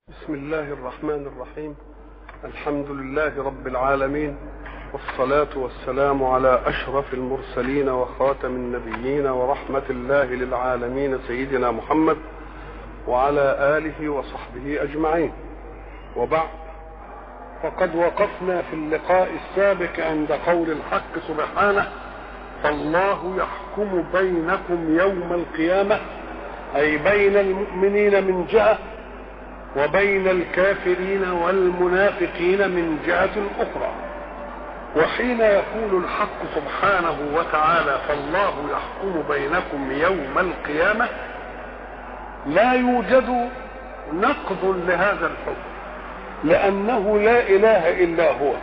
بسم الله الرحمن الرحيم الحمد لله رب العالمين والصلاة والسلام على أشرف المرسلين وخاتم النبيين ورحمة الله للعالمين سيدنا محمد وعلى آله وصحبه أجمعين وبعد فقد وقفنا في اللقاء السابق عند قول الحق سبحانه فالله يحكم بينكم يوم القيامة أي بين المؤمنين من جهة وبين الكافرين والمنافقين من جهة أخرى وحين يقول الحق سبحانه وتعالى فالله يحكم بينكم يوم القيامة لا يوجد نقض لهذا الحكم لأنه لا إله إلا هو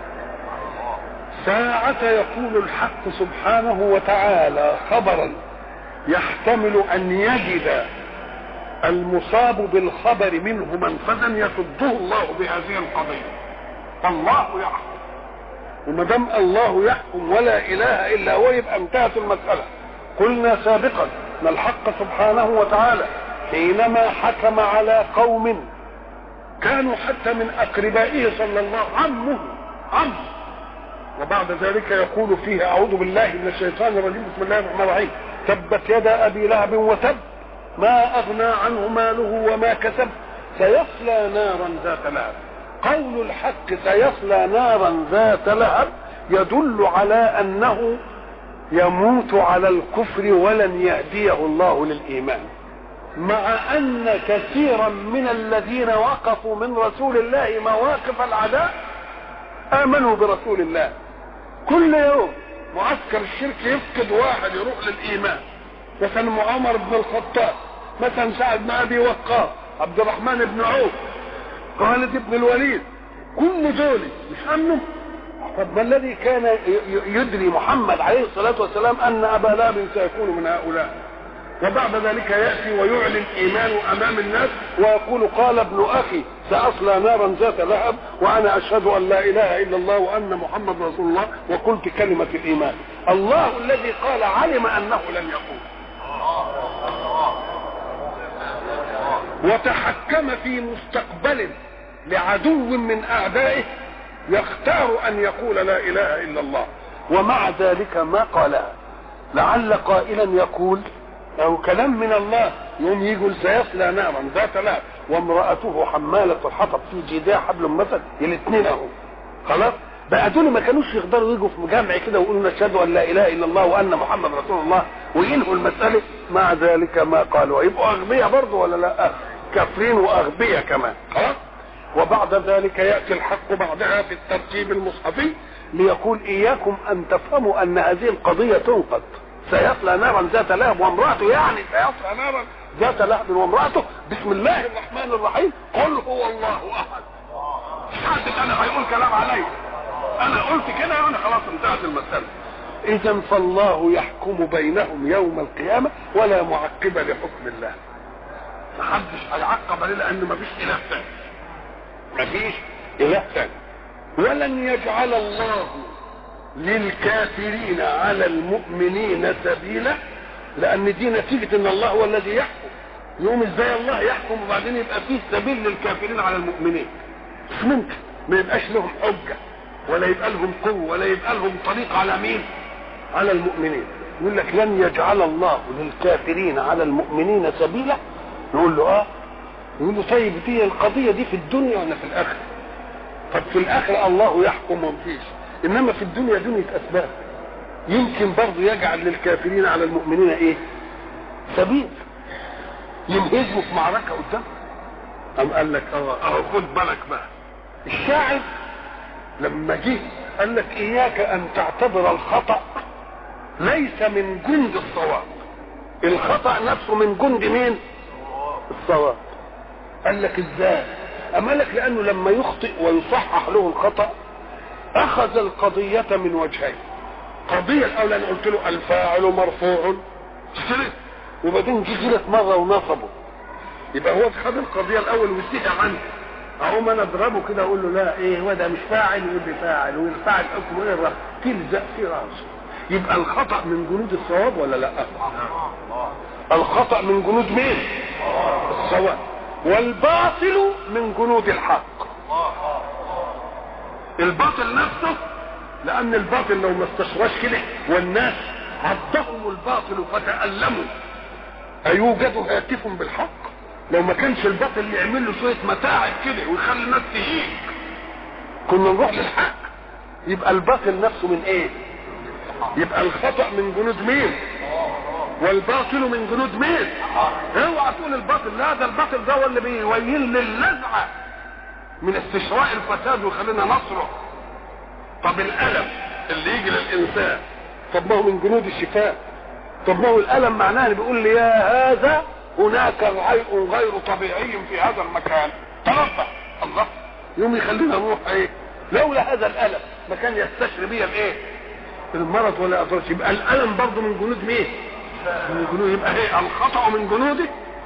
ساعة يقول الحق سبحانه وتعالى خبرا يحتمل أن يجد المصاب بالخبر منه منفذا يصده الله بهذه القضيه فالله يحكم وما دام الله يحكم ولا اله الا هو يبقى انتهت المساله قلنا سابقا ان الحق سبحانه وتعالى حينما حكم على قوم كانوا حتى من اقربائه صلى الله عمه عم وبعد ذلك يقول فيه اعوذ بالله من الشيطان الرجيم بسم الله الرحمن الرحيم تبت يدا ابي لهب وتب ما أغنى عنه ماله وما كسب سيصلى نارا ذات لهب قول الحق سيصلى نارا ذات لهب يدل على أنه يموت على الكفر ولن يهديه الله للإيمان مع أن كثيرا من الذين وقفوا من رسول الله مواقف العداء آمنوا برسول الله كل يوم معسكر الشرك يفقد واحد يروح للإيمان مثلا عمر بن الخطاب مثلا سعد بن ابي وقاص عبد الرحمن بن عوف خالد بن الوليد كل دول مش امنوا طب ما الذي كان يدري محمد عليه الصلاه والسلام ان ابا لهب سيكون من هؤلاء وبعد ذلك ياتي ويعلن ايمانه امام الناس ويقول قال ابن اخي ساصلى نارا ذات لهب وانا اشهد ان لا اله الا الله وان محمد رسول الله وقلت كلمه الايمان الله الذي قال علم انه لن يقول وتحكم في مستقبل لعدو من اعدائه يختار ان يقول لا اله الا الله ومع ذلك ما قالها لعل قائلا يقول او كلام من الله يوم يقول سيصلى نارا ذات لهب وامراته حماله الحطب في جيدها حبل مثل الاثنين اهو خلاص بقى دول ما كانوش يقدروا يجوا في جمع كده ويقولوا نشهد ان لا اله الا الله وان محمد رسول الله وينهوا المساله مع ذلك ما قالوا يبقوا اغبياء برضه ولا لا كافرين واغبياء كمان خلاص وبعد ذلك ياتي الحق بعدها في الترتيب المصحفي ليقول اياكم ان تفهموا ان هذه القضيه تنقض سيصلى نارا ذات لهب وامراته يعني سيصلى نارا ذات لهب وامراته بسم الله الرحمن الرحيم قل هو الله احد حد انا هيقول كلام علي انا قلت كده يعني خلاص انتهت المساله اذا فالله يحكم بينهم يوم القيامه ولا معقب لحكم الله محدش هيعقب عليه لان مفيش اله ثاني مفيش اله ثاني ولن يجعل الله للكافرين على المؤمنين سبيلا لان دي نتيجه ان الله هو الذي يحكم يوم ازاي الله يحكم وبعدين يبقى فيه سبيل للكافرين على المؤمنين مش ممكن ما يبقاش لهم حجه ولا يبقى لهم قوه ولا يبقى لهم طريق على مين على المؤمنين يقول لك لن يجعل الله للكافرين على المؤمنين سبيلا نقول له اه يقول له طيب دي القضيه دي في الدنيا ولا في الاخره طب في الاخره الله يحكم ومفيش انما في الدنيا دنيا اسباب يمكن برضه يجعل للكافرين على المؤمنين ايه سبيل ينهزموا في معركه قدام أم قال لك اه اه خد بالك بقى الشاعر لما جه قال لك اياك ان تعتبر الخطا ليس من جند الصواب الخطا نفسه من جند مين الصواب قال لك ازاي اما لك لانه لما يخطئ ويصحح له الخطا اخذ القضيه من وجهين القضيه الاولى انا قلت له الفاعل مرفوع اشتري وبعدين جه لك مره ونصبه يبقى هو خد القضيه الاول وسيها عنه اقوم انا اضربه كده اقول له لا ايه هو ده مش فاعل يقول لي فاعل والفاعل حكمه ايه الرفع تلزق في راسه يبقى الخطا من جنود الصواب ولا لا الخطا من جنود مين الصواب والباطل من جنود الحق الباطل نفسه لان الباطل لو ما استشراش كده والناس عضهم الباطل فتألموا أيوجد هاتف بالحق لو ما كانش الباطل يعمل له شوية متاعب كده ويخلي الناس تهيج كنا نروح للحق يبقى الباطل نفسه من ايه يبقى الخطأ من جنود مين والباطل من جنود مين اوعى تقول الباطل لا ده الباطل ده هو اللي بيويل للنزعة من استشراء الفساد ويخلينا نصرخ طب الألم اللي يجي للإنسان طب ما هو من جنود الشفاء طب ما هو الألم معناه اللي بيقول لي يا هذا هناك غير غير طبيعي في هذا المكان تنبه الله يوم يخلينا نروح ايه لولا هذا الألم ما كان يستشري بيا الايه المرض ولا أدرس يبقى الألم برضه من جنود مين من جنود يبقى ايه الخطأ من جنوده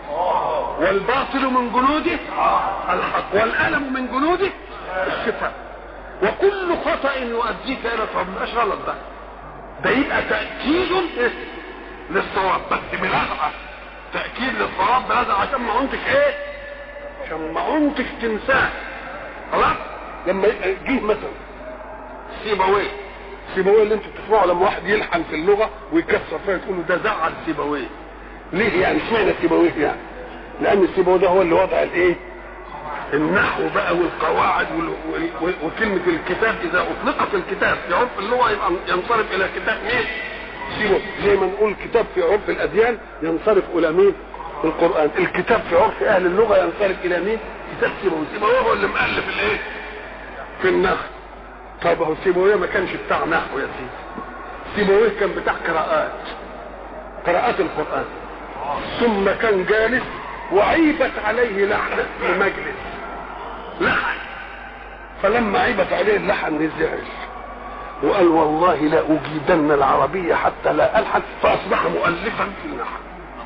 والباطل من جنوده الحق والألم من جنوده الشفاء وكل خطأ يؤديك إلى صواب مش غلط ده ده يبقى تأكيد للصواب بس بلغة تأكيد للصواب بلغة عشان ما عنتش ايه عشان ما عنتش تنساه خلاص لما جه مثلا سيبويه سيبويه اللي انتوا بتسمعوا لما واحد يلحن في اللغة ويكسر فيها تقولوا ده زعل سيبويه ليه يعني اشمعنى سيبويه يعني لان سيبويه ده هو اللي وضع الايه النحو بقى والقواعد وال... وال... وكلمة الكتاب إذا أطلقت الكتاب في عرف اللغة يبقى ينصرف إلى كتاب مين؟ سيبه زي ما نقول كتاب في عرف الأديان ينصرف إلى مين؟ القرآن الكتاب في عرف أهل اللغة ينصرف إلى مين؟ كتاب سيبويه سيبويه هو اللي مؤلف الإيه؟ في النحو طب هو سيبويه ما كانش بتاع نحو يا سيدي سيبويه كان بتاع قراءات قراءات القرآن ثم كان جالس وعيبت عليه لعنة في مجلس لحن فلما عيبت عليه اللحن زعل وقال والله لا أجيدن العربية حتى لا ألحن فأصبح مؤلفا في النحو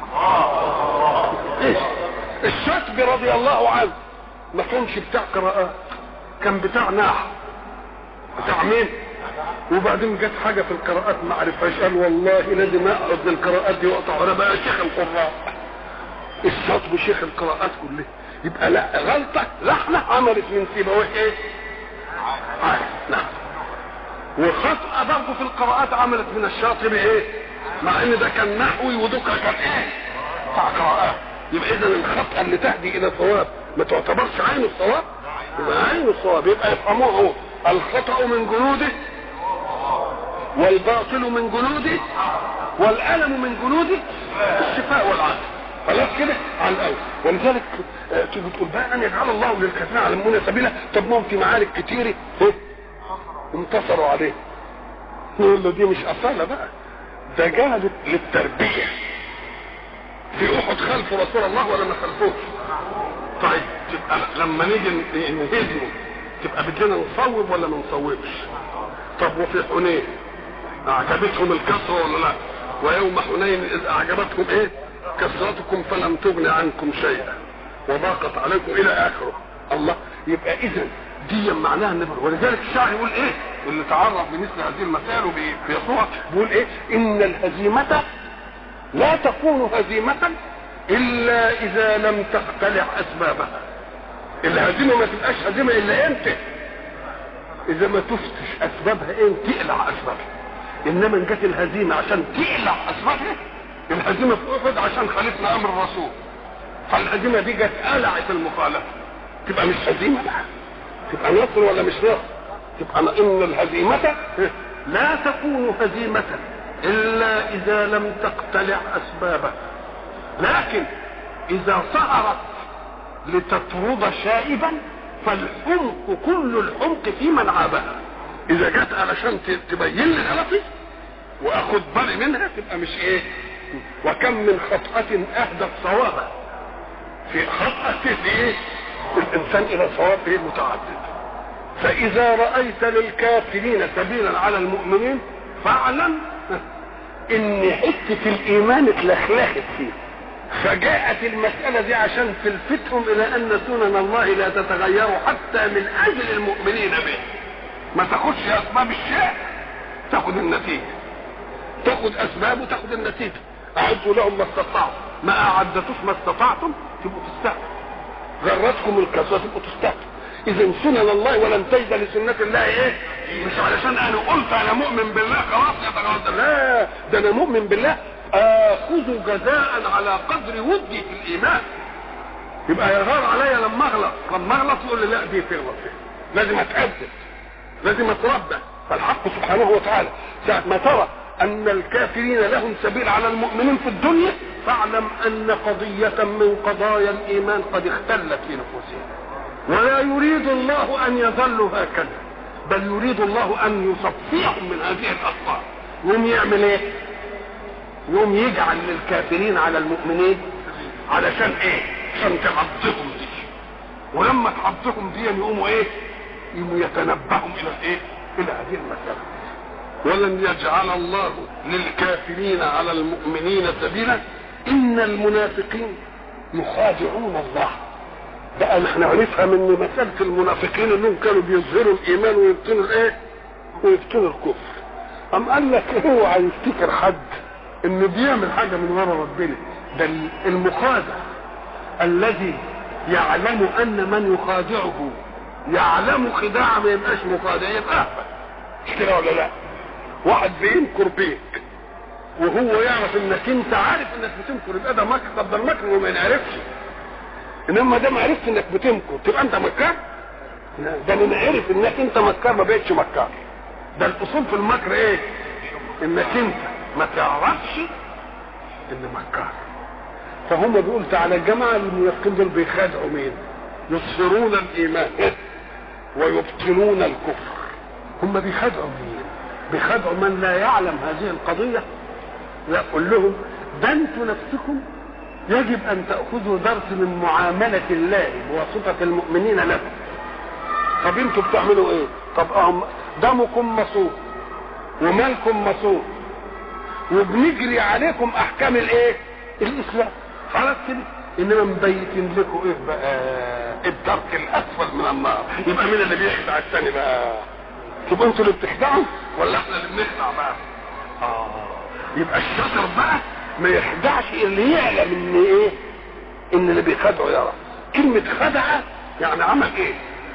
إيش الشاطبي رضي الله عنه ما كانش بتاع قراءات كان بتاع نحو بتاع مين وبعدين جت حاجة في القراءات ما عرفهاش قال والله لازم أقعد القراءات دي وأقطع أنا بقى شيخ القراء الشاطب شيخ القراءات كلها يبقى لا غلطة لحنة عملت من سيبويه ايه عارف نعم وخطأ برضه في القراءات عملت من الشاطب ايه مع ان ده كان نحوي ودكرة كان ايه بتاع قراءات يبقى اذا الخطأ اللي تهدي الى صواب ما تعتبرش عين الصواب يبقى عين الصواب يبقى يفهموه هو الخطأ من جنوده والباطل من جنوده والألم من جنوده الشفاء والعافية خلاص كده على الاول ولذلك تيجي تقول بقى ان يجعل الله للكافرين على المؤمنين سبيلا طب ما في معارك كتيره انتصروا عليه نقول له دي مش اصاله بقى ده جاء للتربيه في احد خلفوا رسول الله ولا ما خلفوش طيب تبقى لما نيجي نهزمه تبقى بدنا نصوب ولا ما نصوبش طب وفي حنين اعجبتهم الكسره ولا لا ويوم حنين اذ اعجبتكم ايه كثرتكم فلم تغن عنكم شيئا وضاقت عليكم الى اخره الله يبقى اذا دي معناها النبر ولذلك الشاعر يقول ايه اللي تعرف بمثل هذه المسائل وبيصوها بيقول ايه ان الهزيمه لا تكون هزيمه الا اذا لم تقتلع اسبابها الهزيمه ما تبقاش هزيمه الا امتى اذا ما تفتش اسبابها ايه تقلع اسبابها انما ان جت الهزيمه عشان تقلع اسبابها الهزيمه في احد عشان خالفنا امر الرسول فالهزيمه دي جت قلعت المخالفه تبقى مش هزيمه بقى تبقى نصر ولا مش نصر تبقى ان الهزيمه لا تكون هزيمه الا اذا لم تقتلع اسبابها لكن اذا سهرت لتطرد شائبا فالحمق كل الحمق في من عابها اذا جت علشان تبين لي غلطي واخد بالي منها تبقى مش ايه وكم من خطأة اهدت صوابا في خطأة تهدي ايه الانسان الى صواب ايه متعدد فاذا رأيت للكافرين سبيلا على المؤمنين فاعلم ان حتة الايمان اتلخلخت فيه فجاءت المسألة دي عشان تلفتهم إلى أن سنن الله لا تتغير حتى من أجل المؤمنين به ما تاخدش أسباب الشيء تاخد النتيجة تاخد أسباب وتاخد النتيجة أعدوا لهم ما استطاعوا ما أعدتوش ما استطعتم تبقوا تستهزئوا غرتكم الكسوة تبقوا تستهتروا اذا سنن الله ولن تجد لسنة الله ايه مش علشان انا قلت انا مؤمن بالله خلاص يتغير لا ده انا مؤمن بالله اخذ جزاء على قدر ودي في الايمان يبقى يغار عليا لما اغلط لما اغلط يقول لي لا دي تغلط فيها لازم اتأدب لازم اتربى فالحق سبحانه وتعالى ساعة ما ترى ان الكافرين لهم سبيل على المؤمنين في الدنيا فاعلم ان قضية من قضايا الايمان قد اختلت في نفوسهم ولا يريد الله ان يظلوا هكذا بل يريد الله ان يصفيهم من هذه الاخطاء يقوم يعمل ايه يقوم يجعل للكافرين على المؤمنين علشان ايه عشان تعضهم دي ولما تعضهم دي يقوموا ايه يقوموا يتنبهوا الى الايه الى هذه المساله ولن يجعل الله للكافرين على المؤمنين سبيلا ان المنافقين يخادعون الله بقى احنا هنفهم ان مساله المنافقين انهم كانوا بيظهروا الايمان ويبطنوا الايه ويبطنوا الكفر ام قال لك اوعى يفتكر حد انه بيعمل حاجه من ورا ربنا ده المخادع الذي يعلم ان من يخادعه يعلم خداع ما يبقاش مخادع يبقى اهبل مش كده ولا لا واحد بينكر بيك وهو يعرف انك انت عارف انك بتنكر يبقى ده مكر طب ده المكر وما ينعرفش انما ده ما عرفت انك بتنكر تبقى انت مكار لا ده من عرف انك انت مكار ما بقتش مكار ده الاصول في المكر ايه انك انت ما تعرفش ان مكار فهم بيقول تعالى الجماعه المنافقين دول بيخادعوا مين يظهرون الايمان ويبطنون الكفر هم بيخادعوا مين بيخادعوا من لا يعلم هذه القضيه يقول لهم ده انتوا نفسكم يجب ان تاخذوا درس من معامله الله بواسطه المؤمنين لكم طب انتوا بتعملوا ايه طب أهم دمكم مصوب ومالكم مصوب وبنجري عليكم احكام الايه الاسلام خلاص كده انما مبيتين لكم ايه بقى الدرك الاسفل من النار يبقى مين اللي بيخدع الثاني بقى تبقوا انتوا اللي بتخدعوا ولا احنا اللي بنخدع بقى اه يبقى الشاطر بقى ما يخدعش اللي يعلم ان ايه ان اللي بيخدعه يرى كلمة خدع يعني عمل ايه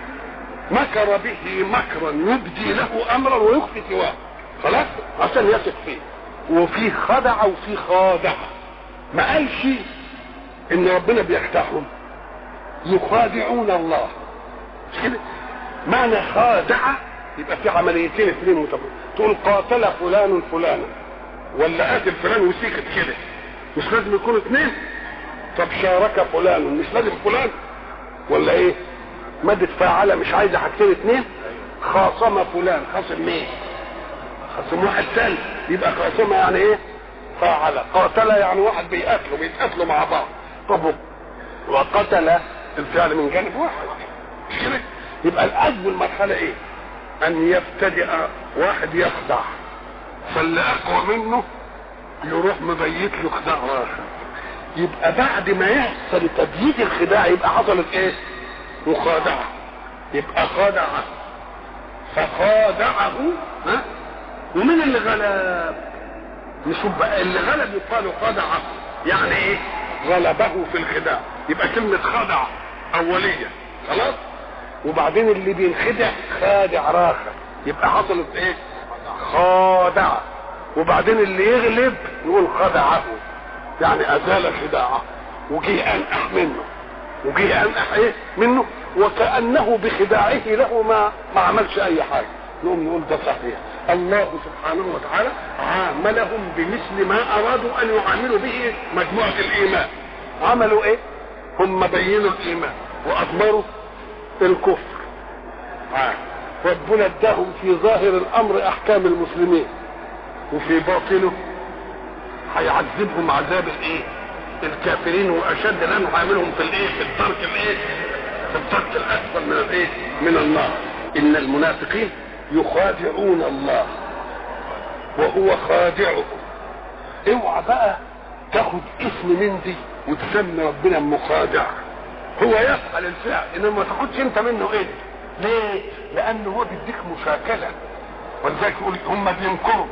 مكر به مكرا يبدي له امرا ويخفي سواه خلاص عشان يثق فيه وفي خدع وفي خادع ما قالش ان ربنا بيخدعهم يخادعون الله مش كده معنى خادع يبقى في عمليتين اثنين متبقى. تقول قاتل فلان فلانا ولا قاتل فلان وسكت كده مش لازم يكونوا اثنين طب شارك فلان مش لازم فلان ولا ايه مادة فاعلة مش عايزة حاجتين اثنين خاصم فلان خاصم مين خاصم واحد ثاني يبقى خاصمة يعني ايه فاعل قاتل يعني واحد بيقاتلوا بيتقاتلوا مع بعض طب وقتل الفعل من جانب واحد مش كده يبقى الاول مرحلة ايه ان يبتدئ واحد يخدع فاللي اقوى منه يروح مبيت له خداع اخر يبقى بعد ما يحصل تبييت الخداع يبقى حصلت ايه مخادعة يبقى خادعه فخادعه ها ومين اللي غلب نشوف بقى اللي غلب يقال خدعه يعني ايه غلبه في الخداع يبقى كلمة خدع أولية خلاص وبعدين اللي بينخدع خادع راخر يبقى حصلت ايه خادع وبعدين اللي يغلب يقول خدعه يعني ازال خداعه وجه انقح منه وجه انقح ايه منه وكانه بخداعه له ما ما عملش اي حاجه نقوم نقول ده صحيح الله سبحانه وتعالى عاملهم بمثل ما ارادوا ان يعاملوا به مجموعه الايمان عملوا ايه هم بينوا الايمان واضمروا الكفر آه. ربنا اداهم في ظاهر الامر احكام المسلمين وفي باطنه هيعذبهم عذاب الايه الكافرين واشد لانه هيعملهم في الايه في الدرك الايه في الدرك الاسفل من الايه من النار ان المنافقين يخادعون الله وهو خادعهم اوعى بقى تاخد اسم من دي وتسمي ربنا مخادع هو يفعل الفعل انما ما تاخدش انت منه ايه ليه لانه هو بيديك مشاكله ولذلك يقول هم بينكروا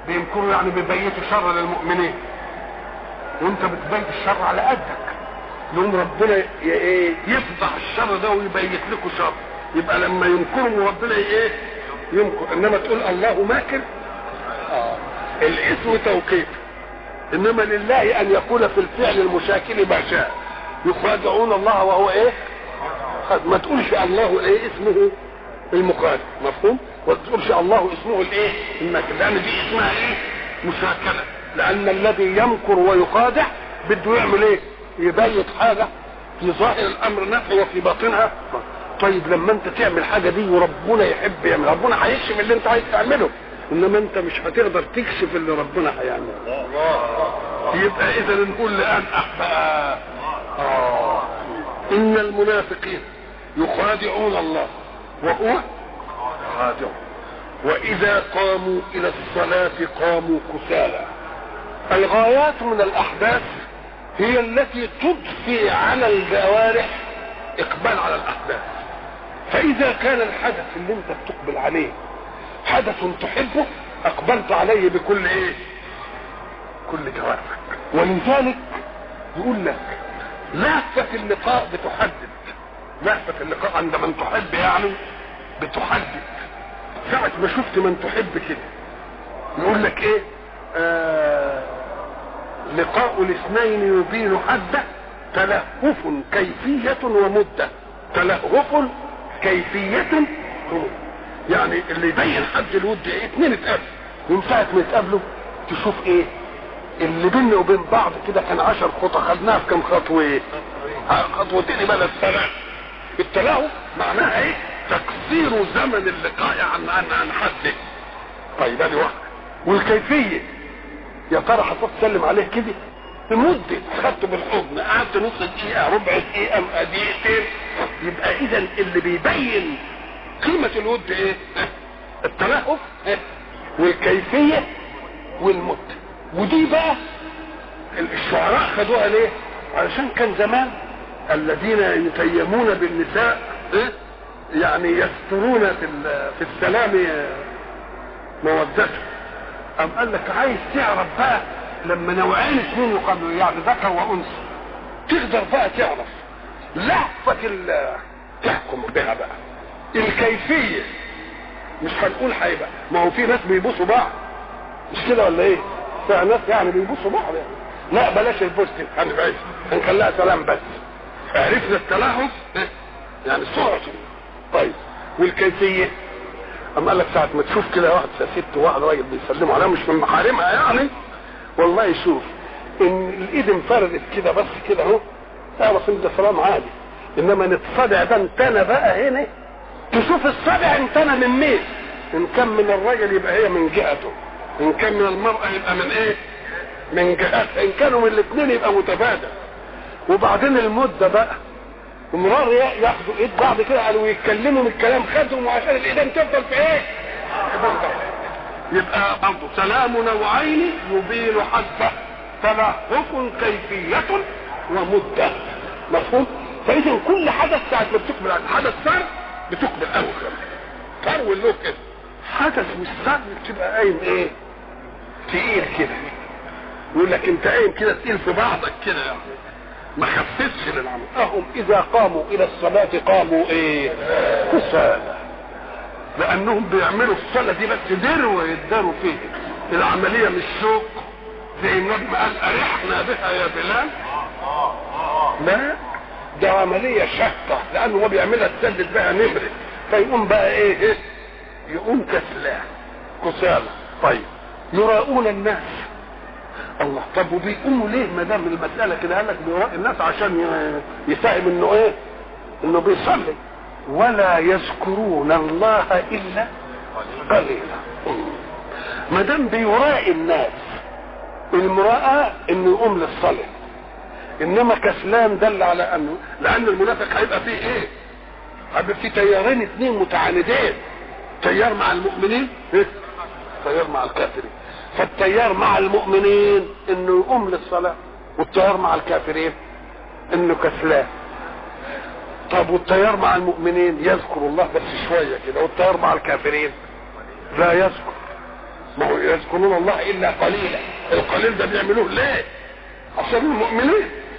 بينكروا يعني بيبيتوا شر للمؤمنين وانت بتبيت الشر على قدك يوم ربنا ي- ايه يفضح الشر ده ويبيت لكم شر يبقى لما ينكروا ربنا ايه ينكر انما تقول الله ماكر اه الاسم توقيف انما لله ان يقول في الفعل المشاكل ما شاء يخادعون الله وهو ايه خد- ما تقولش الله ايه اسمه المخادع مفهوم وما تقولش الله اسمه الايه الماكر لان دي اسمها ايه مشاكله لان الذي يمكر ويخادع بده يعمل ايه يبيت حاجه في ظاهر الامر نفع وفي باطنها طيب لما انت تعمل حاجه دي وربنا يحب يعمل ربنا هيكشف اللي انت عايز تعمله انما انت مش هتقدر تكشف اللي ربنا هيعمله يبقى اذا نقول لان احبا آه. ان المنافقين يخادعون الله وهو خادع واذا قاموا الى الصلاه قاموا كسالى الغايات من الاحداث هي التي تضفي على الجوارح اقبال على الاحداث فاذا كان الحدث اللي انت بتقبل عليه حدث تحبه اقبلت عليه بكل ايه كل جوارحك ولذلك يقول لك لهفة اللقاء بتحدد لهفة اللقاء عند من تحب يعني بتحدد ساعة ما شفت من تحب كده يقول لك ايه آه لقاء الاثنين يبين حده تلهف كيفية ومدة تلهف كيفية ومدة. يعني اللي يبين حد الود ايه اتنين اتقابلوا ومن ساعة ما يتقابلوا تشوف ايه اللي بيننا وبين بعض كده كان عشر خطى خدناها في كام خطوة ايه خطوتين بلا الثلاث التلاهف معناها ايه تقصير زمن اللقاء عن عن عن حده طيب ادي واحده والكيفيه يا ترى هتروح تسلم عليه كده المدة خدته بالحضن قعدت نص دقيقة ربع دقيقة دقيقتين يبقى إذا اللي بيبين قيمة الود إيه؟ التلهف والكيفية والمدة ودي بقى الشعراء خدوها ليه؟ علشان كان زمان الذين يتيمون بالنساء إيه؟ يعني يسترون في ال- في السلام مودته أم قال لك عايز تعرف بقى لما نوعين اثنين يقابلوا يعني ذكر وانثى تقدر بقى تعرف لهفة ال- تحكم بها بقى الكيفية مش هنقول هيبقى ما هو في ناس بيبوسوا بعض مش كده ولا ايه؟ في ناس يعني بيبوسوا بعض يعني لا بلاش البوس دي هنبعد هنخليها سلام بس عرفنا التلهف إيه؟ يعني سرعته طيب والكيفية اما قال لك ساعة ما تشوف كده واحد ست وواحد راجل بيسلموا عليها مش من محارمها يعني والله شوف ان الايد انفردت كده بس كده اهو تعرف ان ده سلام عادي انما نتصدع ده انتنا بقى هنا تشوف الصدع انتنا من مين ان كان من الراجل يبقى هي من جهته ان كان من المرأة يبقى من ايه من جهتها ان كانوا من الاثنين يبقى متبادل وبعدين المدة بقى مرار ياخدوا ايد بعض كده قالوا يتكلموا من الكلام خدهم وعشان الايدين تفضل في ايه يبقى برضه سلام نوعين يبين حسبه تلهف كيفية ومدة مفهوم؟ فإذا كل حدث ساعة ما بتقبل على حدث صار بتقبل أول صار والله كده حدث مش صار بتبقى قايم إيه؟ تقيل كده يقول لك أنت قايم كده تقيل في بعضك كده يعني ما خفتش للعمل أهم إذا قاموا إلى الصلاة قاموا إيه؟ كسالى لانهم بيعملوا الصلاه دي بس دروا يداروا فيه العمليه مش شوق زي النبي ما قال ارحنا بها يا بلال لا ده عمليه شاقه لانه هو بيعملها تسدد بها نمره فيقوم بقى ايه, إيه؟ يقوم كسلان كسالى طيب يراؤون الناس الله طب وبيقوموا ليه ما دام المساله كده قال لك بيراء الناس عشان ي- يفهم انه ايه انه بيصلي ولا يذكرون الله الا قليلا ما دام بيرائي الناس المراءة انه يقوم للصلاة انما كسلان دل على انه لان المنافق هيبقى فيه ايه هيبقى فيه تيارين اثنين متعاندين تيار مع المؤمنين إيه؟ تيار مع الكافرين فالتيار مع المؤمنين انه يقوم للصلاة والتيار مع الكافرين انه كسلان طب والتيار مع المؤمنين يذكر الله بس شويه كده والتيار مع الكافرين لا يذكر ما هو يذكرون الله الا قليلا القليل ده بيعملوه ليه عشان المؤمنين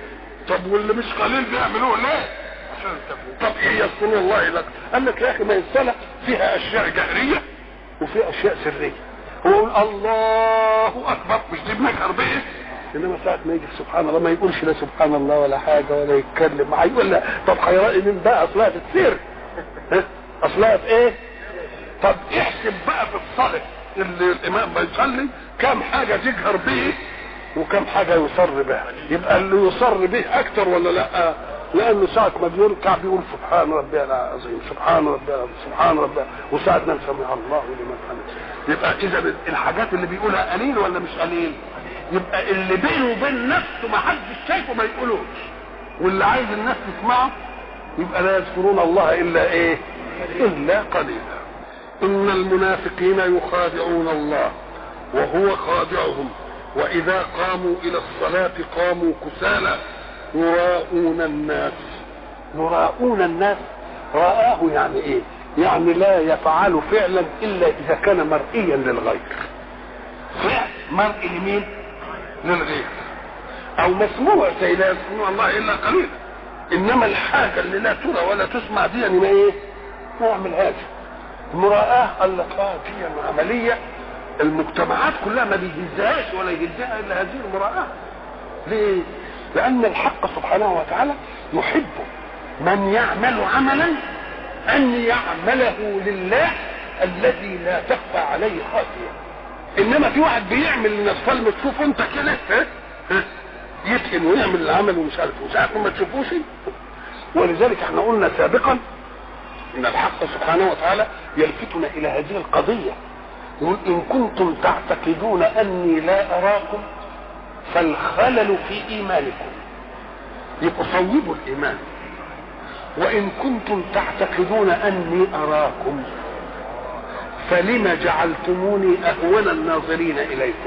طب واللي مش قليل بيعملوه ليه عشان طب ايه يذكرون الله لك قال لك يا اخي ما الصلاه فيها اشياء جهريه وفيها اشياء سريه هو يقول الله اكبر مش دي بنجهر بايه انما ساعة ما يجي سبحان الله ما يقولش لا سبحان الله ولا حاجة ولا يتكلم هيقول لا طب هيرأي من بقى اصلها في السر ها؟ اصلها في ايه طب احسب بقى في الصلاة اللي الامام بيصلي كم حاجة تجهر به وكم حاجة يصر بها يبقى اللي يصر به اكتر ولا لا لانه ساعة ما بيركع بيقول سبحان ربي العظيم سبحان ربي العظيم سبحان ربي وساعة ما سمع الله لمن حمده يبقى اذا الحاجات اللي بيقولها قليل ولا مش قليل يبقى اللي بينه وبين نفسه ما حدش شايفه ما يقولوش واللي عايز الناس تسمعه يبقى لا يذكرون الله الا ايه الا قليلا ان المنافقين يخادعون الله وهو خادعهم واذا قاموا الى الصلاه قاموا كسالى يراءون الناس يراءون الناس رآه يعني ايه يعني لا يفعل فعلا الا اذا كان مرئيا للغير فعل مرئي لمين للغير او مسموع زي لا يذكرون الله الا قليلا انما الحاجه اللي لا ترى ولا تسمع دي يعني ما ايه ما يعملهاش مراءة قال لك اه دي عمليه المجتمعات كلها ما بيهزهاش ولا يهزها الا هذه المراءة ليه؟ لأن الحق سبحانه وتعالى يحب من يعمل عملا أن يعمله لله الذي لا تخفى عليه خافية إنما في واحد بيعمل لنفسه لما تشوف أنت كده ها؟ ها؟ يتقن ويعمل العمل ومش عارف وساعة ما تشوفوش ولذلك احنا قلنا سابقا ان الحق سبحانه وتعالى يلفتنا الى هذه القضيه يقول ان كنتم تعتقدون اني لا اراكم فالخلل في ايمانكم يبقى صوبوا الايمان وان كنتم تعتقدون اني اراكم فلم جعلتموني اهون الناظرين اليكم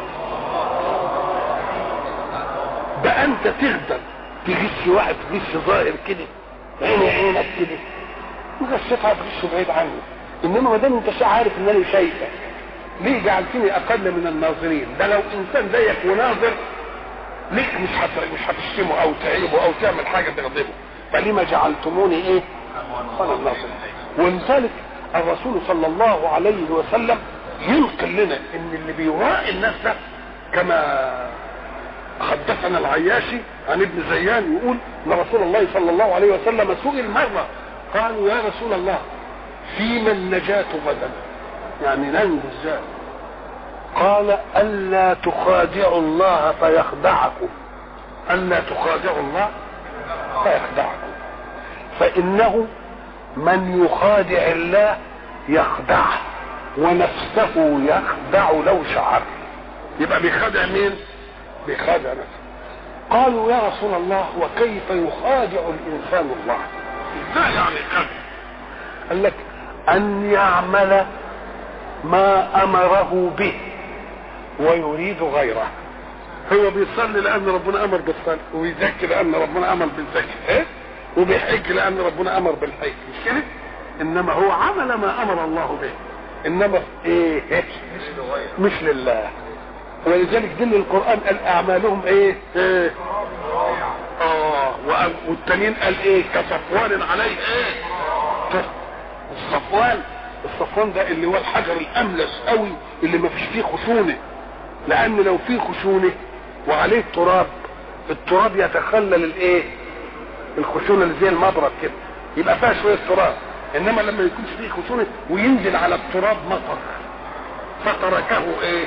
بقى انت تقدر تغش واحد تغش ظاهر كده عيني عينك كده وغشيتها تغش بعيد عني انما ما دام انت عارف ان انا شايفك ليه جعلتني اقل من الناظرين ده لو انسان زيك وناظر ليك مش حت... مش هتشتمه او تعيبه او تعمل حاجه تغضبه فلما جعلتموني ايه انا الناظر ولذلك الرسول صلى الله عليه وسلم ينقل لنا ان اللي بيراعي الناس ده كما حدثنا العياشي عن ابن زيان يقول ان رسول الله صلى الله عليه وسلم سئل مره قالوا يا رسول الله فيما النجاة غدا يعني ننجو ازاي قال ألا تخادعوا الله فيخدعكم ألا تخادعوا الله فيخدعكم فإنه من يخادع الله يخدعه ونفسه يخدع لو شعر يبقى بيخادع مين بيخادع نفسه قالوا يا رسول الله وكيف يخادع الإنسان الله ازاي يعني خادع قال لك أن يعمل ما أمره به ويريد غيره هو بيصلي لأن ربنا أمر بالصلاة ويزكي لأن ربنا أمر بالزكي إيه؟ وبيحج لأن ربنا أمر بالحج مش كده؟ إنما هو عمل ما أمر الله به إنما إيه؟ مش لله ولذلك دل القرآن قال أعمالهم إيه؟ إيه؟ آه والتانيين قال إيه؟ كصفوان عليه إيه؟ الصفوان الصفوان ده اللي هو الحجر الاملس قوي اللي ما فيش فيه خشونه لان لو فيه خشونه وعليه تراب التراب يتخلل الايه الخشونه اللي زي المضرب كده يبقى فيها شويه تراب انما لما يكونش فيه خشونه وينزل على التراب مطر فتركه ايه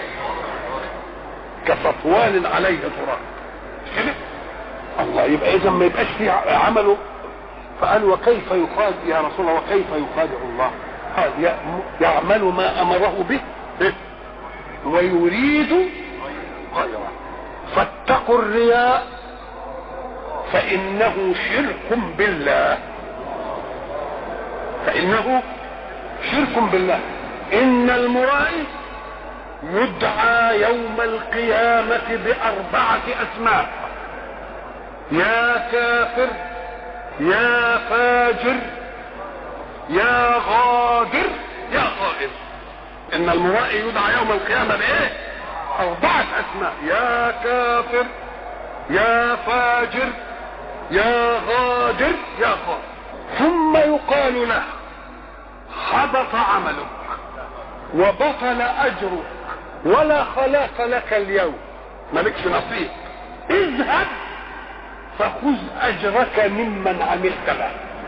كصفوان عليه تراب كده الله يبقى اذا ما يبقاش فيه عمله فقال وكيف يخادع يا رسول الله وكيف يخادع الله قال يعمل ما امره به ويريد غيره فاتقوا الرياء فانه شرك بالله فانه شرك بالله ان المرائي يدعى يوم القيامة بأربعة أسماء يا كافر يا فاجر يا غادر يا غائب ان المرائي يدعى يوم القيامة بايه اربعة اسماء يا كافر يا فاجر يا غادر يا غادر ثم يقال له حبط عملك وبطل اجرك ولا خلاق لك اليوم مالكش نصيب اذهب فخذ اجرك ممن عملت له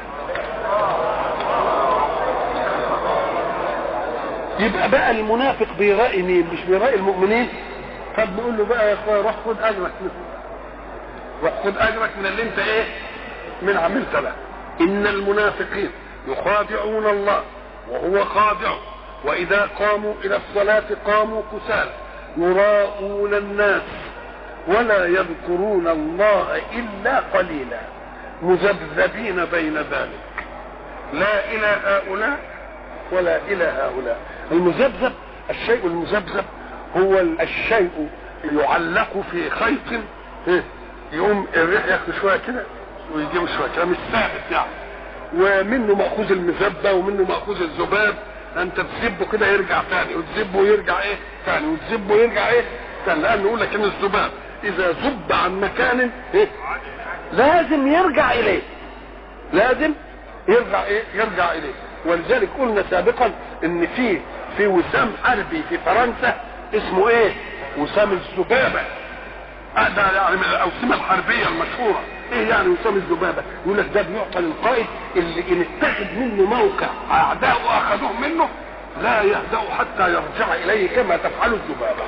يبقى بقى المنافق بيرائي مين مش بيرائي المؤمنين طب نقول له بقى يا اخويا روح خد اجرك من روح خد اجرك من اللي انت ايه من عملت له ان المنافقين يخادعون الله وهو خادع واذا قاموا الى الصلاه قاموا كسالى يراءون الناس ولا يذكرون الله الا قليلا مذبذبين بين ذلك لا الى هؤلاء ولا الى هؤلاء المذبذب الشيء المذبذب هو الشيء يعلق في خيط يقوم الريح ياخد شويه كده ويجيب شويه كده مش ثابت يعني ومنه ماخوذ المذبه ومنه ماخوذ الذباب انت تسبه كده يرجع تاني وتسبه ويرجع ايه تاني وتسبه ويرجع ايه تاني لانه يقول لك ان الذباب اذا ذب عن مكان إيه؟ لازم يرجع اليه لازم يرجع ايه يرجع اليه ولذلك قلنا سابقا ان في في وسام حربي في فرنسا اسمه ايه وسام الذبابه آه ده يعني من الاوسمه الحربيه المشهوره ايه يعني وسام الذبابه يقول لك ده بيعطى للقائد اللي ان اتخذ منه موقع اعداؤه اخذوه منه لا يهدأ حتى يرجع اليه كما تفعل الذبابه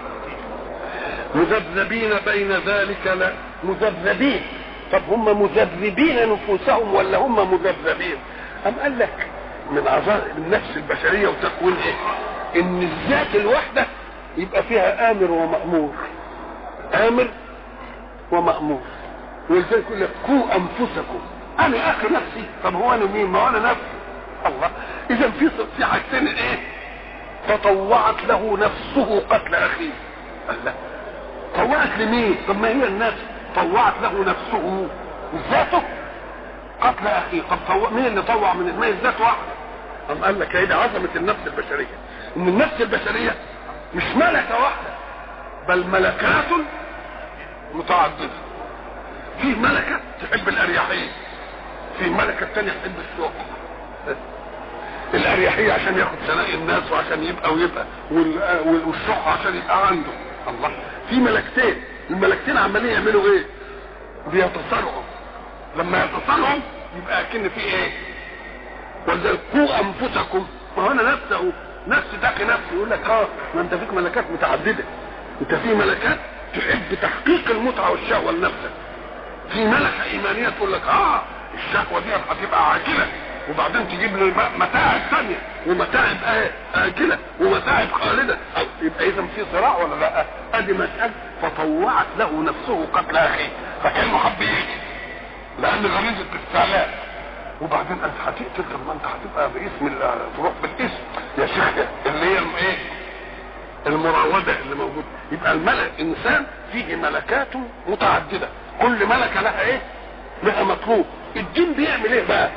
مذبذبين بين ذلك لا مذبذبين طب هم مذبذبين نفوسهم ولا هم مذبذبين أم قال لك من عظائم النفس البشرية وتكوين ايه ان الذات الواحدة يبقى فيها امر ومأمور امر ومأمور ولذلك يقول لك قوا انفسكم انا اخي نفسي طب هو انا مين ما هو انا نفسي الله اذا في في حاجتين ايه فطوعت له نفسه قتل اخيه الله طوعت لمين طب ما هي النفس طوعت له نفسه ذاته قتل اخيه طب طوع مين اللي طوع من ما هي الذات واحده قام قال لك هي عظمه النفس البشريه ان النفس البشريه مش ملكه واحده بل ملكات متعدده في ملكه تحب الاريحيه في ملكه ثانيه تحب الشوق الاريحيه عشان ياخد ثناء الناس وعشان يبقى ويبقى والشح عشان يبقى عنده الله في ملكتين الملكتين عمالين يعملوا ايه بيتصارعوا لما يتصارعوا يبقى اكن في ايه ولذلك قوا انفسكم ما هو انا نفسي اهو نفسي تاقي نفسي يقول لك اه ما انت فيك ملكات متعدده انت في ملكات تحب تحقيق المتعه والشهوه لنفسك في ملكه ايمانيه تقول لك اه الشهوه دي هتبقى عاجله وبعدين تجيب لي متاعب ثانيه ومتاعب ايه اجله ومتاعب خالده يبقى اذا في صراع ولا لا ادي مساله فطوعت له نفسه قتل اخيه فكانه حب يجي لان غريزه الاستعلاء وبعدين انت هتقتل طب ما انت هتبقى باسم تروح بالاسم يا شيخ اللي هي ايه المراوده اللي موجوده يبقى الملك انسان فيه ملكات متعدده كل ملكه لها ايه لها مطلوب الدين بيعمل ايه بقى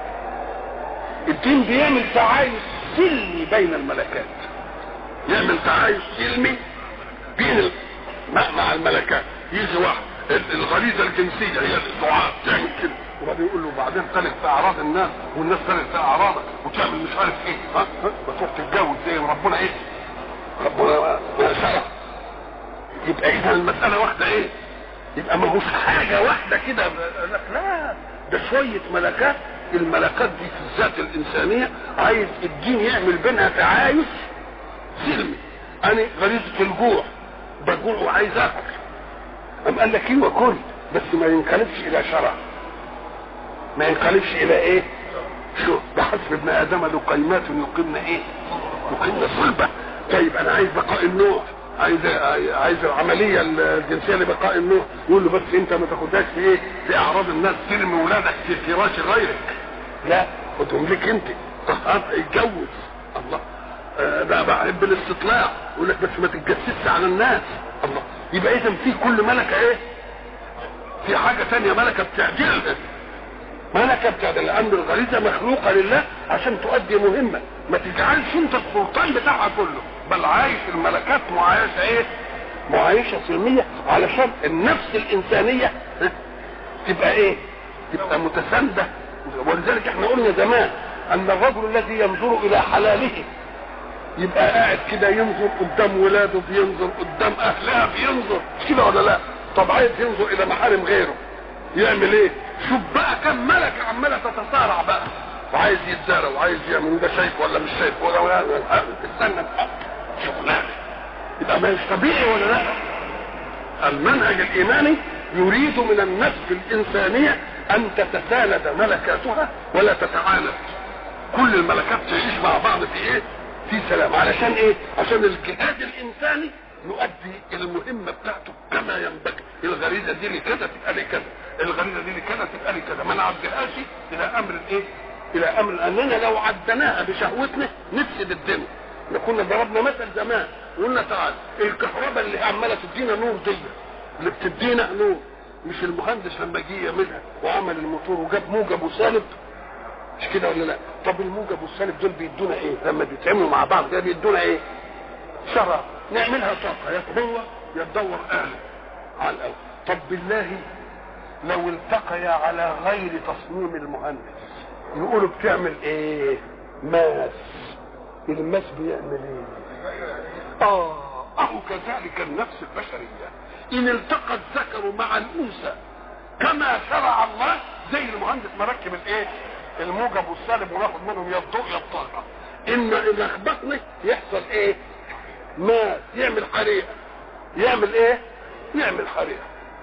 الدين بيعمل تعايش سلمي بين الملكات يعمل تعايش سلمي بين مع الملكات يجي واحد الغريزه الجنسيه هي الدعاء تعمل كده وبعدين يقول له بعدين تلك في اعراض الناس والناس تلك في اعراضك وتعمل مش عارف ايه ها ها وتروح تتجوز زي ربنا ايه ربنا ما شاء يبقى اذا المساله واحده ايه يبقى ما هوش حاجه واحده كده لا ده شويه ملكات الملكات دي في الذات الانسانيه عايز الدين يعمل بينها تعايش سلمي انا غريزه الجوع بجوع وعايز اكل ام قال لك ايوه كل بس ما ينقلبش الى شرع ما ينقلبش الى ايه شو بحسب ابن ادم لقيمات يقيمن ايه يقيمن صلبه طيب انا عايز بقاء النوع عايز عايز العمليه الجنسيه لبقاء النوع يقول له بس انت ما تاخدهاش في ايه في اعراض الناس ترمي ولادك في فراش غيرك لا خدهم لك انت اتجوز الله آه ده بحب الاستطلاع يقول لك بس ما تتجسسش على الناس الله يبقى اذا في كل ملكه ايه في حاجه ثانيه ملكه بتعدلها ملكه بتعدل لان الغريزه مخلوقه لله عشان تؤدي مهمه ما تجعلش انت السلطان بتاعها كله بل عايش الملكات معايشه ايه معايشه سلميه علشان النفس الانسانيه تبقى ايه تبقى متسانده ولذلك احنا قلنا زمان ان الرجل الذي ينظر الى حلاله يبقى قاعد كده ينظر قدام ولاده بينظر قدام اهلها بينظر مش كده ولا لا طب عايز ينظر الى محارم غيره يعمل ايه شوف بقى كم ملكه عماله تتصارع بقى وعايز يتزارع وعايز يعمل وده شايف ولا مش شايف ولا ولا استنى شغلانه يبقى ما طبيعي ولا لا المنهج الايماني يريد من النفس الانسانيه ان تتساند ملكاتها ولا تتعاند كل الملكات تعيش مع بعض في ايه في سلام علشان ايه عشان الجهاد الانساني يؤدي المهمه بتاعته كما ينبغي الغريزه دي لكذا تبقى لي كذا الغريزه دي لكذا تبقى لي كذا ما نعدلهاش الى امر ايه الى امر اننا لو عدناها بشهوتنا نفسد الدنيا احنا كنا ضربنا مثل زمان وقلنا تعال الكهرباء اللي عماله تدينا نور دي اللي بتدينا نور مش المهندس لما جه يعملها وعمل الموتور وجاب موجب وسالب مش كده ولا لا طب الموجب والسالب دول بيدونا ايه لما بيتعملوا مع بعض كده بيدونا ايه شرع نعملها طاقه يا قوه يا تدور اهل على الاول طب بالله لو التقيا على غير تصميم المهندس يقولوا بتعمل ايه ماس الماس بيعمل ايه اه اهو كذلك النفس البشريه ان التقى الذكر مع الانثى كما شرع الله زي المهندس مركب الايه الموجب والسالب وناخد منهم يا الضوء يا الطاقه ان اذا خبطنا يحصل ايه ما يعمل حريقه يعمل ايه يعمل حريقه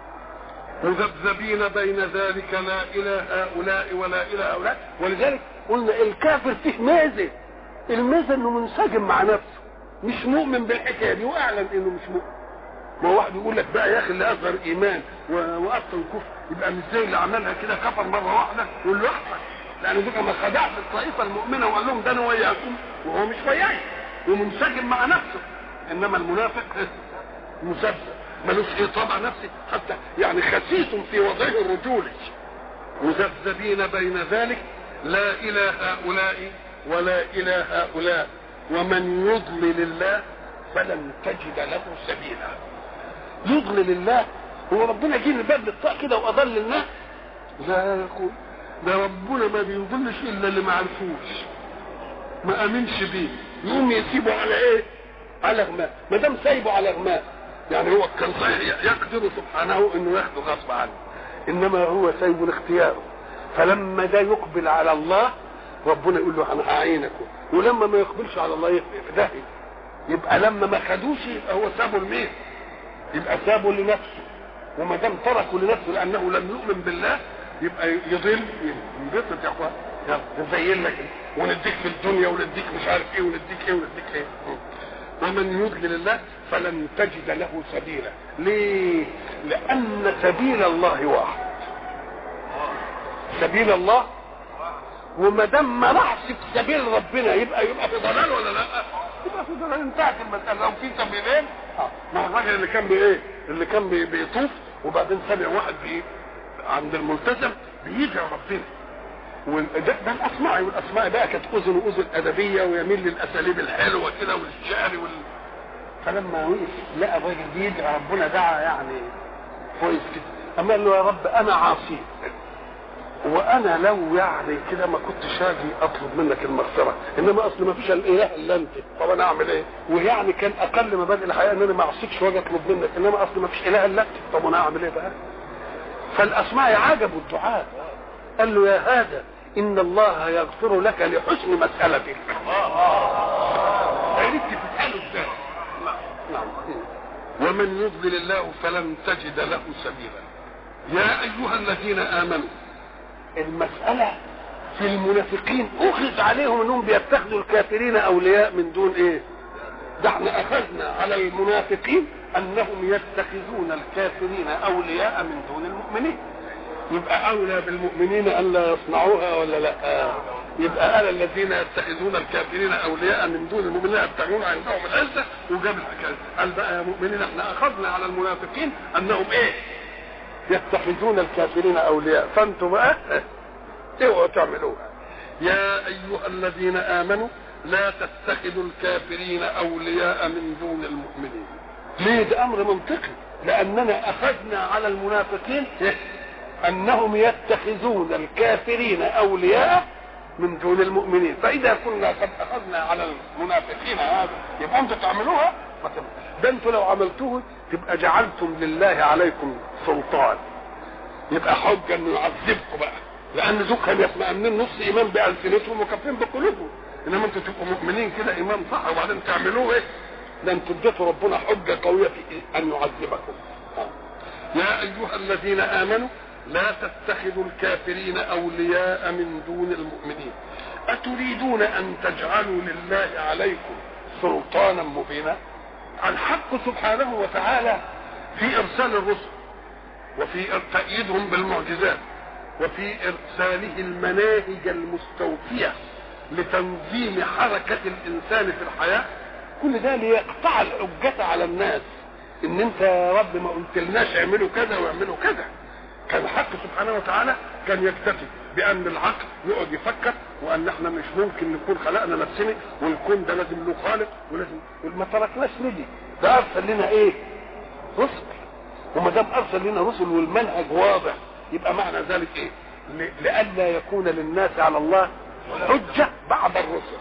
مذبذبين بين ذلك لا الى هؤلاء ولا الى هؤلاء ولذلك قلنا الكافر فيه ميزه الميزه انه منسجم مع نفسه مش مؤمن بالحكايه دي واعلن انه مش مؤمن ما هو واحد يقول لك بقى يا اخي اللي اصغر ايمان واصلا كفر يبقى مش زي اللي عملها كده كفر مره واحده يقول له احسن لان ده ما خدعش الطائفه المؤمنه وقال لهم ده انا وياكم وهو مش وياي ومنسجم مع نفسه انما المنافق مذبذب ملوش ايه طبع نفسي حتى يعني خسيس في وضعه الرجولي مذبذبين بين ذلك لا الى هؤلاء ولا الى هؤلاء ومن يضلل الله فلن تجد له سبيلا يضلل الله هو ربنا جه لباب للطاق كده واضل الناس لا يا اخوي ده ربنا ما بيضلش الا اللي ما عرفوش ما امنش بيه يقوم يسيبه على ايه على غماء ما دام سايبه على غماء يعني هو كان صحيح يقدر سبحانه انه ياخده غصب عنه انما هو سايبه لاختياره فلما ده يقبل على الله ربنا يقول له انا هعينكم ولما ما يقبلش على الله في داهيه يبقى لما ما خدوش يبقى هو سابه لمين؟ يبقى سابه لنفسه وما دام تركه لنفسه لانه لم يؤمن بالله يبقى يضل ينبسط يا اخوان يلا نزين لك ونديك في الدنيا ونديك مش عارف ايه ونديك ايه ونديك ايه ومن يضلل الله فلن تجد له سبيلا ليه لان سبيل الله واحد سبيل الله وما دام ما راحش في سبيل ربنا يبقى يبقى في ضلال ولا لا؟ يبقى في ضلال انتهت المساله لو في سبيلين ما الراجل اللي كان بايه؟ اللي كان بي بيطوف وبعدين سمع واحد بي عند الملتزم بيدعي ربنا وده ده الاسماء والاسماء بقى كانت اذن واذن ادبيه ويميل للاساليب الحلوه كده والشعر وال فلما وقف لقى الراجل بيدعي ربنا دعا يعني كويس كده اما قال له يا رب انا عاصي وانا لو يعني كده ما كنتش هاجي اطلب منك المغفره انما اصل ما فيش الاله الا انت طب انا اعمل ايه ويعني كان اقل مبادئ الحياه ان انا ما اعصيكش واجي اطلب منك انما اصل ما فيش اله الا انت طب انا اعمل ايه بقى فالاسماء عجبوا الدعاء قال له يا هذا ان الله يغفر لك لحسن مسالتك عرفت تساله ازاي نعم ومن يضلل الله فلن تجد له سبيلا يا ايها الذين امنوا المسألة في المنافقين أخذ عليهم أنهم بيتخذوا الكافرين أولياء من دون إيه؟ ده احنا أخذنا على المنافقين أنهم يتخذون الكافرين أولياء من دون المؤمنين يبقى أولى بالمؤمنين ألا يصنعوها ولا لا؟ يبقى ألا الذين يتخذون الكافرين أولياء من دون المؤمنين يبتغون عندهم العزة وجاب الحكاية قال بقى يا مؤمنين احنا أخذنا على المنافقين أنهم إيه؟ يتخذون الكافرين اولياء فانتم بقى اوعوا تعملوها يا ايها الذين امنوا لا تتخذوا الكافرين اولياء من دون المؤمنين ليه ده امر منطقي لاننا اخذنا على المنافقين انهم يتخذون الكافرين اولياء من دون المؤمنين فاذا كنا قد اخذنا على المنافقين هذا يبقى انتم تعملوها ده انتم لو عملتوه تبقى جعلتم لله عليكم سلطان يبقى حجه انه يعذبكم بقى لان ذوق كانوا يطمئنين نص ايمان بالسنتهم وكافرين بقلوبهم انما انتوا تبقوا مؤمنين كده ايمان صح وبعدين تعملوه ايه؟ ده انتوا اديتوا ربنا حجه قويه في ان يعذبكم يا ايها الذين امنوا لا تتخذوا الكافرين اولياء من دون المؤمنين اتريدون ان تجعلوا لله عليكم سلطانا مبينا الحق سبحانه وتعالى في ارسال الرسل وفي تأييدهم بالمعجزات وفي ارساله المناهج المستوفيه لتنظيم حركه الانسان في الحياه كل ده ليقطع الحجه على الناس ان انت يا رب ما قلتلناش اعملوا كذا واعملوا كذا كان الحق سبحانه وتعالى كان يكتفي بان العقل يقعد يفكر وان احنا مش ممكن نكون خلقنا نفسنا والكون ده لازم له خالق ولازم ما تركناش ندي ده ارسل لنا ايه؟ رسل وما دام ارسل لنا رسل والمنهج واضح يبقى معنى ذلك ايه؟ لئلا يكون للناس على الله حجه بعد الرسل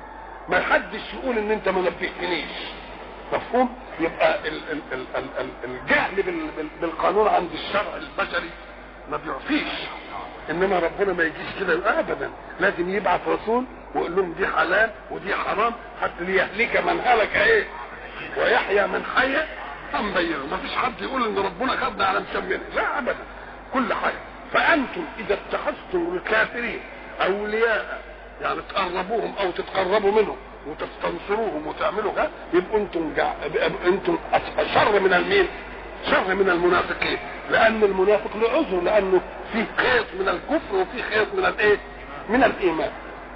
ما حدش يقول ان انت ما نبهتنيش مفهوم يبقى ال ال ال ال ال الجهل بال بال بالقانون عند الشرع البشري ما بيعفيش انما ربنا ما يجيش كده ابدا لازم يبعث رسول ويقول لهم دي حلال ودي حرام حتى ليهلك من هلك ايه ويحيى من حي ام بينه ما فيش حد يقول ان ربنا خدنا على مسمينا لا ابدا كل حاجه فانتم اذا اتخذتم الكافرين اولياء يعني تقربوهم او تتقربوا منهم وتستنصروهم وتعملوا كده يبقوا انتم جع... انتم شر من المين؟ شر من المنافقين لان المنافق له عذر لانه فيه خيط من الكفر وفيه خيط من الايه؟ من الايمان.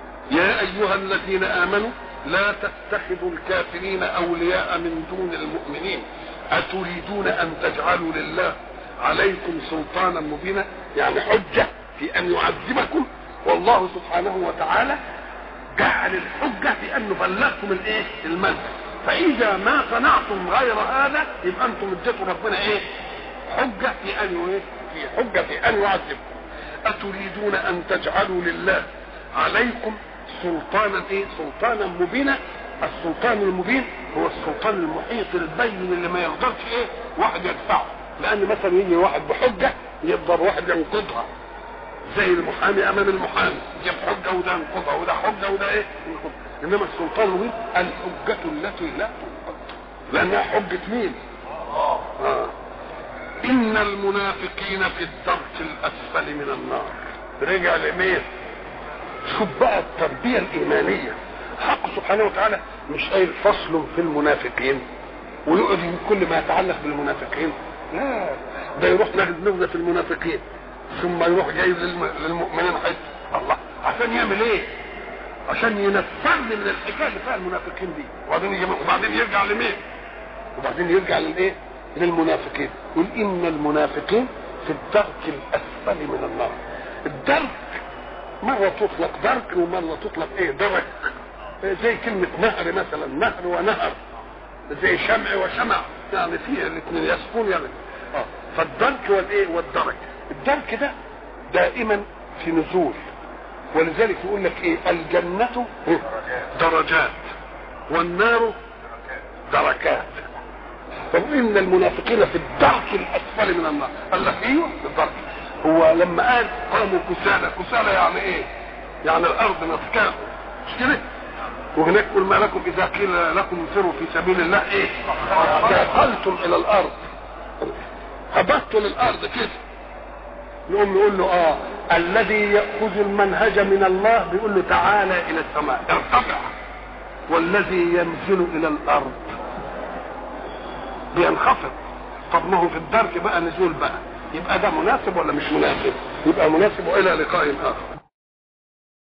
يا ايها الذين امنوا لا تتخذوا الكافرين اولياء من دون المؤمنين اتريدون ان تجعلوا لله عليكم سلطانا مبينا يعني حجه في ان يعذبكم والله سبحانه وتعالى جعل الحجة في أنه بلغتم الإيه؟ المنهج فإذا ما صنعتم غير هذا يبقى أنتم اديتوا ربنا إيه؟ حجة في أن إيه؟ في حجة في أن يعذبكم أتريدون أن تجعلوا لله عليكم سلطانا إيه؟ سلطانا مبينا السلطان المبين هو السلطان المحيط البين اللي ما يقدرش إيه؟ واحد يدفعه لأن مثلا يجي واحد بحجة يقدر واحد ينقضها زي المحامي امام المحامي يجيب حجه وده ينقضها وده حجه وده ايه ينقضها انما السلطان المبين الحجه التي لا تنقض لانها حجه مين؟ آه. ان المنافقين في الدرك الاسفل من النار رجع لمين؟ شوف بقى التربيه الايمانيه حق سبحانه وتعالى مش قايل فصل في المنافقين ويقعد كل ما يتعلق بالمنافقين لا ده يروح ناخد نبذه في المنافقين ثم يروح جايب للمؤمنين حته الله عشان يعمل ايه؟ عشان ينفرني من الحكايه اللي فيها المنافقين دي وبعدين وبعدين يرجع لمين؟ وبعدين يرجع للايه؟ للمنافقين يقول ان المنافقين في الدرك الاسفل من النار الدرك مرة تطلق درك ومرة تطلق ايه درك زي كلمة نهر مثلا نهر ونهر زي شمع وشمع يعني فيه الاثنين يسكون يعني اه فالدرك والايه والدرك الدرك ده دائما في نزول ولذلك يقول لك ايه الجنة درجات والنار دركات فإن المنافقين في الدرك الأسفل من النار قال لك ايوه في الدرك هو لما قال قاموا كسالى كسالى يعني ايه يعني الأرض مسكاه مش كده وهناك قل ما لكم إذا قيل لكم انفروا في سبيل الله ايه دخلتم إلى الأرض هبطوا للأرض كده نقوم نقول له اه الذي ياخذ المنهج من الله بيقول له تعالى الى السماء ارتفع والذي ينزل الى الارض بينخفض طب ما هو في الدرك بقى نزول بقى يبقى ده مناسب ولا مش مناسب يبقى مناسب والى لقاء اخر